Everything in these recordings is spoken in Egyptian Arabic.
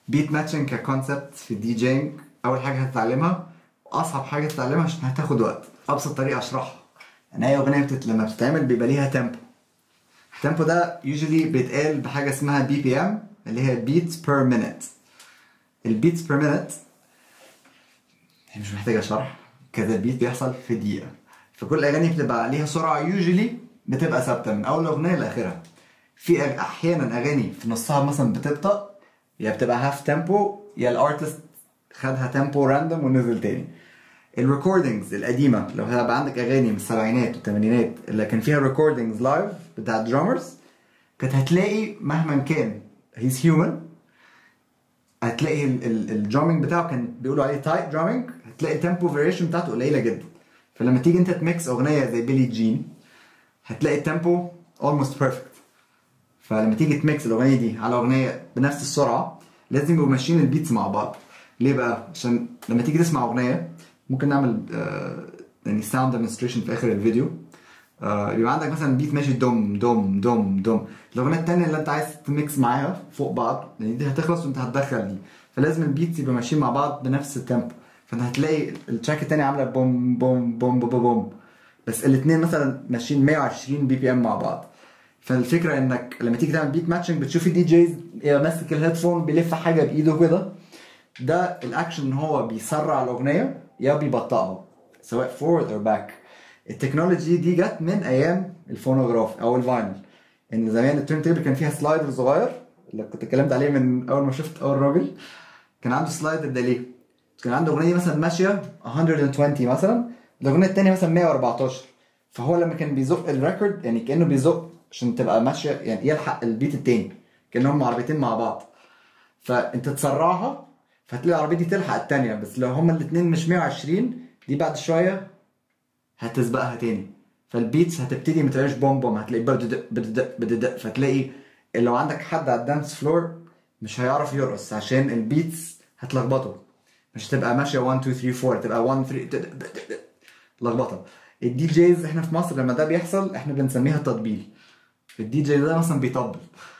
بيت ماتشنج ككونسبت في الدي جينج اول حاجه هتتعلمها واصعب حاجه تتعلمها عشان هتاخد وقت ابسط طريقه اشرحها ان اي اغنيه بتت... لما بتتعمل بيبقى ليها تيمبو التيمبو ده يوجولي بيتقال بحاجه اسمها بي بي ام اللي هي بيتس بير مينت البيتس بير مينت هي مش محتاجه شرح كذا البيت بيحصل في دقيقه فكل الاغاني بتبقى عليها سرعه يوجولي بتبقى ثابته من اول اغنيه لاخرها في أغ- احيانا اغاني في نصها مثلا بتبطأ يا بتبقى هاف تيمبو يا الارتست خدها تيمبو راندوم ونزل تاني الريكوردينجز القديمه لو هيبقى عندك اغاني من السبعينات والثمانينات اللي كان فيها ريكوردينجز لايف بتاع درامرز كانت هتلاقي مهما كان هيز هيومن هتلاقي الدرامينج بتاعه كان بيقولوا عليه تايت درامينج هتلاقي التيمبو فاريشن بتاعته قليله جدا فلما تيجي انت تميكس اغنيه زي بيلي جين هتلاقي التيمبو almost perfect فلما تيجي تميكس الاغنيه دي على اغنيه بنفس السرعه لازم يبقوا ماشيين البيتس مع بعض ليه بقى عشان لما تيجي تسمع اغنيه ممكن نعمل آه، يعني ساوند ديمونستريشن في اخر الفيديو آه، يبقى عندك مثلا بيت ماشي دوم دوم دوم دوم الاغنيه التانيه اللي انت عايز تميكس معاها فوق بعض لان دي هتخلص وانت هتدخل دي فلازم البيتس يبقوا ماشيين مع بعض بنفس التيمبو فانت هتلاقي التراك التاني عامله بوم بوم بوم بوم بوم بس الاثنين مثلا ماشيين 120 بي بي ام مع بعض فالفكره انك لما تيجي تعمل بيت ماتشنج بتشوف الدي جيز يبقى ماسك الهيدفون بيلف حاجه بايده كده ده الاكشن ان هو بيسرع الاغنيه يا بيبطئها سواء فورورد او باك التكنولوجي دي جت من ايام الفونوغراف او الفاينل ان زمان التيرن تيبل كان فيها سلايدر صغير اللي كنت اتكلمت عليه من اول ما شفت اول راجل كان عنده سلايدر ده ليه؟ كان عنده اغنيه مثلا ماشيه 120 مثلا الاغنيه الثانيه مثلا 114 فهو لما كان بيزق الريكورد يعني كانه بيزق عشان تبقى ماشيه يعني يلحق البيت التاني كانهم عربيتين مع بعض فانت تسرعها فهتلاقي العربيه دي تلحق التانيه بس لو هما الاثنين مش 120 دي بعد شويه هتسبقها تاني فالبيتس هتبتدي ما تبقاش بوم بوم هتلاقي بددق بددق بددق فتلاقي لو عندك حد على الدانس فلور مش هيعرف يرقص عشان البيتس هتلخبطه مش هتبقى ماشيه 1 2 3 4 تبقى 1 3 دق- دق- دق- دق. لخبطه الدي جيز احنا في مصر لما ده بيحصل احنا بنسميها تطبيل الدي جي ده مثلا بيطبل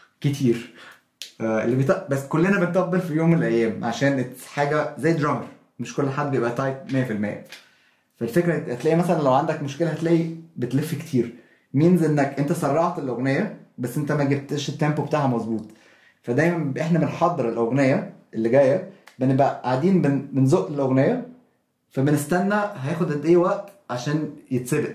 كتير آه اللي بيطبل بس كلنا بنطبل في يوم من الايام عشان it's حاجه زي درامر مش كل حد بيبقى تايت 100% فالفكره هتلاقي مثلا لو عندك مشكله هتلاقي بتلف كتير مينز انك انت سرعت الاغنيه بس انت ما جبتش التيمبو بتاعها مظبوط فدايما احنا بنحضر الاغنيه اللي جايه بنبقى قاعدين بن- بنزق الاغنيه فبنستنى هياخد قد ايه وقت عشان يتسبق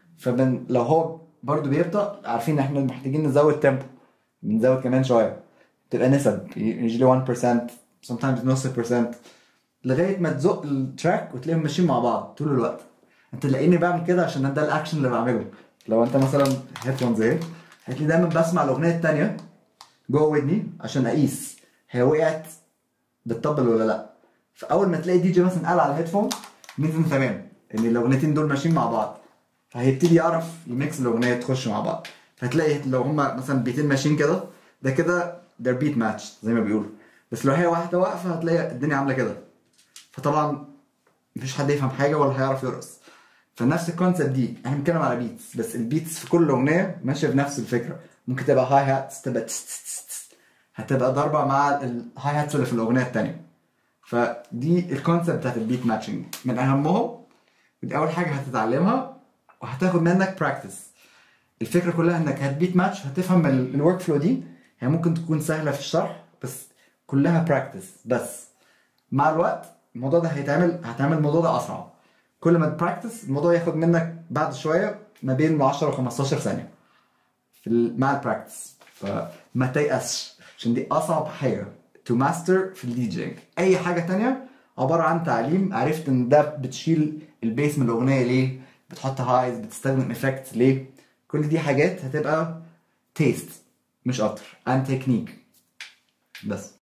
فبن لو هو برضو بيبطأ عارفين ان احنا محتاجين نزود تيمبو بنزود كمان شويه تبقى نسب usually 1% sometimes نص percent لغايه ما تزق التراك وتلاقيهم ماشيين مع بعض طول الوقت انت تلاقيني بعمل كده عشان ده الاكشن اللي بعمله لو انت مثلا هيدفونز اهي هتلاقي دايما بسمع الاغنيه التانيه جوه ودني عشان اقيس هي وقعت بتطبل ولا لا فاول ما تلاقي دي جي مثلا قال على الهيدفون مينز ان تمام ان الاغنيتين دول ماشيين مع بعض فهيبتدي يعرف يميكس الاغنيه تخش مع بعض فتلاقي لو هما مثلا بيتين ماشيين كده ده كده ده بيت ماتش زي ما بيقولوا بس لو هي واحده واقفه هتلاقي الدنيا عامله كده فطبعا مفيش حد يفهم حاجه ولا هيعرف يرقص فنفس الكونسيبت دي احنا بنتكلم على بيتس بس البيتس في كل اغنيه ماشيه بنفس الفكره ممكن تبقى هاي هاتس تبقى تس تس تس تس. هتبقى ضربه مع الهاي هاتس اللي في الاغنيه الثانيه فدي الكونسيبت بتاعت البيت ماتشنج من اهمهم ودي اول حاجه هتتعلمها وهتاخد منك براكتس الفكره كلها انك هتبيت ماتش هتفهم الورك فلو دي هي ممكن تكون سهله في الشرح بس كلها براكتس بس مع الوقت الموضوع ده هيتعمل هتعمل الموضوع ده اسرع كل ما تبراكتس الموضوع ياخد منك بعد شويه ما بين 10 و 15 ثانيه في ال- مع البراكتس فما تيأسش عشان دي اصعب حاجه تو ماستر في الدي جينج اي حاجه تانية عباره عن تعليم عرفت ان ده بتشيل البيس من الاغنيه ليه بتحط هايز بتستخدم افكتس ليه كل دي حاجات هتبقى تيست مش اكتر and تكنيك بس